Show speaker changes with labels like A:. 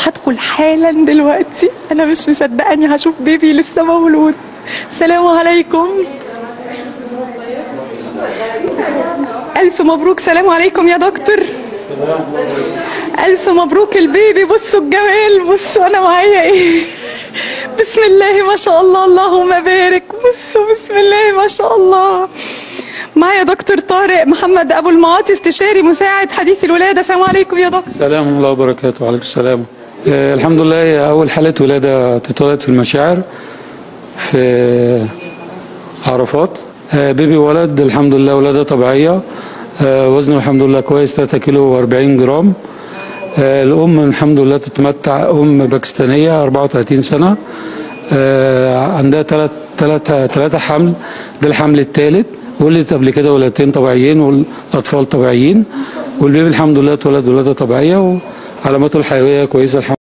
A: هدخل حالا دلوقتي انا مش مصدقه اني هشوف بيبي لسه مولود السلام عليكم الف مبروك سلام عليكم يا دكتور الف مبروك البيبي بصوا الجمال بصوا انا معايا ايه بسم الله ما شاء الله اللهم بارك بصوا بسم الله ما شاء الله معايا دكتور طارق محمد ابو المعاطي استشاري مساعد حديث الولاده السلام عليكم يا دكتور
B: السلام ورحمة الله وبركاته وعليكم السلام آه الحمد لله هي أول حالة ولادة تتولد في المشاعر في عرفات آه بيبي ولد الحمد لله ولادة طبيعية آه وزنه الحمد لله كويس 3 كيلو و40 جرام آه الأم الحمد لله تتمتع أم باكستانية 34 سنة آه عندها ثلاث ثلاثة ثلاثة حمل ده الحمل الثالث ولدت قبل كده ولادتين طبيعيين والأطفال طبيعيين والبيبي الحمد لله اتولد ولادة طبيعية وعلاماته الحيوية كويسة الحمد